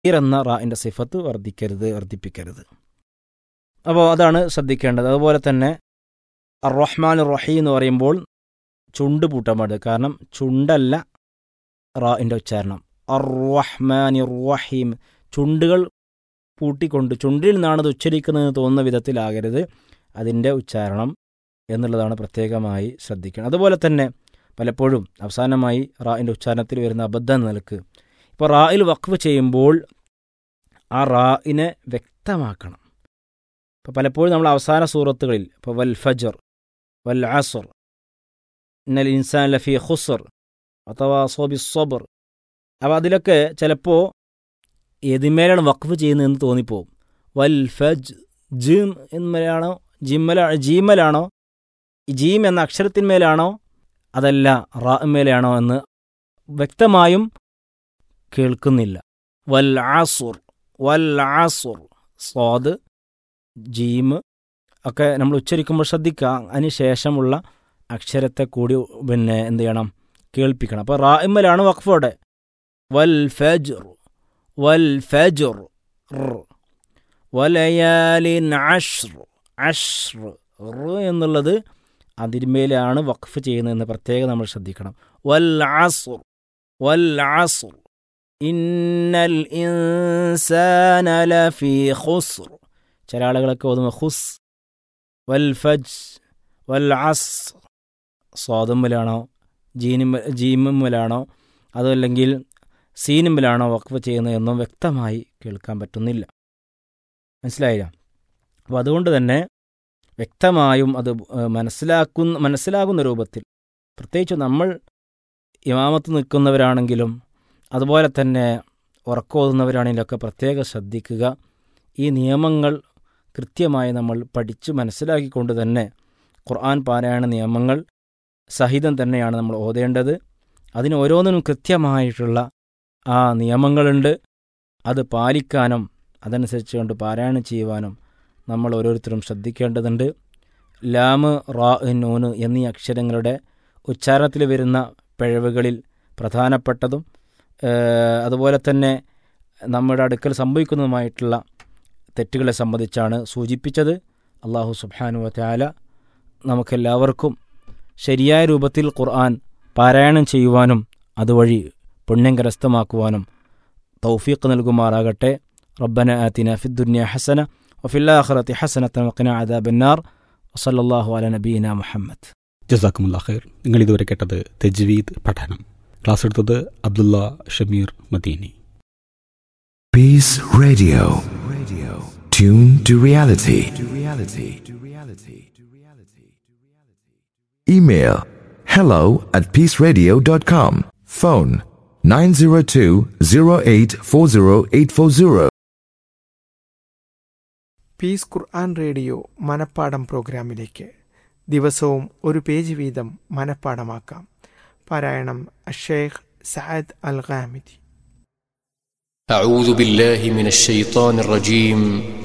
എന്ന റാഇൻ്റെ സിഫത്ത് വർദ്ധിക്കരുത് വർദ്ധിപ്പിക്കരുത് അപ്പോൾ അതാണ് ശ്രദ്ധിക്കേണ്ടത് അതുപോലെ തന്നെ അർ റഹ്മാൻ റഹീം എന്ന് പറയുമ്പോൾ ചുണ്ട് പൂട്ടാൻ പാടില്ല കാരണം ചുണ്ടല്ല റാഇൻ്റെ ഉച്ചാരണം അർ റഹ്മാൻ റഹീം ചുണ്ടുകൾ പൂട്ടിക്കൊണ്ട് ചുണ്ടിൽ നിന്നാണത് ഉച്ചരിക്കുന്നതെന്ന് തോന്നുന്ന വിധത്തിലാകരുത് അതിൻ്റെ ഉച്ചാരണം എന്നുള്ളതാണ് പ്രത്യേകമായി ശ്രദ്ധിക്കണം അതുപോലെ തന്നെ പലപ്പോഴും അവസാനമായി റാഇൻ്റെ ഉച്ചാരണത്തിൽ വരുന്ന അബദ്ധം നിലക്ക് ഇപ്പോൾ റായിൽ വഖഫ് ചെയ്യുമ്പോൾ ആ റായിനെ വ്യക്തമാക്കണം ഇപ്പോൾ പലപ്പോഴും നമ്മൾ അവസാന സൂറത്തുകളിൽ ഇപ്പോൾ വൽ ഫജർ വൽ അസർ ഇന്നൽ ഇൻസാൻ ലഫി ഖുസർ അഥവാ സോബി സോബർ അപ്പോൾ അതിലൊക്കെ ചിലപ്പോൾ ഏതിന്മേലാണ് വഖഫ് ചെയ്യുന്നതെന്ന് തോന്നിപ്പോവും വൽ ഫജ് ജിം എന്മേലാണോ ജിമ്മല ജീമലാണോ ജീം എന്ന അക്ഷരത്തിന്മേലാണോ അതല്ല റാമേലാണോ എന്ന് വ്യക്തമായും കേൾക്കുന്നില്ല വൽ ആസുർ വൽ ആസുർ സ്വാദ് ജീം ഒക്കെ നമ്മൾ ഉച്ചരിക്കുമ്പോൾ ശ്രദ്ധിക്കുക അതിന് ശേഷമുള്ള അക്ഷരത്തെ കൂടി പിന്നെ എന്ത് ചെയ്യണം കേൾപ്പിക്കണം അപ്പോൾ റായിമ്മലാണ് വഖഫോടെ വൽ ഫജർ വൽ ഫജർ വലയാലിൻ അഷ്ർ അഷ്ർ എന്നുള്ളത് അതിന്മേലാണ് വഖഫ് ചെയ്യുന്നതെന്ന് പ്രത്യേകം നമ്മൾ ശ്രദ്ധിക്കണം വൽ ആസുർ വൽ ആസുർ ഇന്നൽ ഇൻസാന ലഫീ ഖുസ്ർ ചില ആളുകളൊക്കെ ഓതുമ്പോൾ ഖുസ് വൽ ഫജ് വൽ അസ് സ്വാദമ്മലാണോ ജീനിമ ജീമുമ്മലാണോ അതല്ലെങ്കിൽ സീനുമ്പിലാണോ വഖഫ് ചെയ്യുന്നതെന്നും വ്യക്തമായി കേൾക്കാൻ പറ്റുന്നില്ല മനസ്സിലായില്ല അപ്പോൾ അതുകൊണ്ട് തന്നെ വ്യക്തമായും അത് മനസ്സിലാക്കുന്ന മനസ്സിലാകുന്ന രൂപത്തിൽ പ്രത്യേകിച്ച് നമ്മൾ ഇമാമത്ത് നിൽക്കുന്നവരാണെങ്കിലും അതുപോലെ തന്നെ ഉറക്കോതുന്നവരാണെങ്കിലൊക്കെ പ്രത്യേകം ശ്രദ്ധിക്കുക ഈ നിയമങ്ങൾ കൃത്യമായി നമ്മൾ പഠിച്ച് മനസ്സിലാക്കിക്കൊണ്ട് തന്നെ ഖുർആൻ പാരായണ നിയമങ്ങൾ സഹിതം തന്നെയാണ് നമ്മൾ ഓതേണ്ടത് അതിന് ഓരോന്നിനും കൃത്യമായിട്ടുള്ള ആ നിയമങ്ങളുണ്ട് അത് പാലിക്കാനും അതനുസരിച്ച് കൊണ്ട് പാരായണം ചെയ്യുവാനും നമ്മൾ ഓരോരുത്തരും ശ്രദ്ധിക്കേണ്ടതുണ്ട് ലാമ് റാ നൂന് എന്നീ അക്ഷരങ്ങളുടെ ഉച്ചാരണത്തിൽ വരുന്ന പിഴവുകളിൽ പ്രധാനപ്പെട്ടതും അതുപോലെ തന്നെ നമ്മുടെ അടുക്കൽ സംഭവിക്കുന്നതുമായിട്ടുള്ള തെറ്റുകളെ സംബന്ധിച്ചാണ് സൂചിപ്പിച്ചത് അള്ളാഹു സുബാനു താല നമുക്കെല്ലാവർക്കും ശരിയായ രൂപത്തിൽ ഖുർആൻ പാരായണം ചെയ്യുവാനും അതുവഴി പുണ്യം കരസ്ഥമാക്കുവാനും തൗഫീഖ് നൽകുമാറാകട്ടെ റബ്ബന ആത്തിന ഫിദ്ദുന്യ ഹസന വഫില്ലാഖിറത്തി ഹസനത്തൻ വഖിന അദാബന്നാർ വസല്ലല്ലാഹു അല നബീന മുഹമ്മദ് ജസാക്കുമുല്ലാ ഖൈർ നിങ്ങൾ ഇതുവരെ കേട്ടത് തെജ്വീദ് പഠനം ക്ലാസ് എടുത്തത് Abdullah Shameer Madani Peace Radio. Radio. Tune to reality. To reality. To reality. To reality. Email hello at peaceradio.com. Phone 902-0840840. Peace Quran radio മനപ്പാടം പ്രോഗ്രാമിലേക്ക് ദിവസവും ഒരു പേജ് വീതം മനപ്പാടമാക്കാം പാരായണം അഷേഖ് സഅദ് അൽ ഖാമിദി أعوذ بالله من الشيطان الرجيم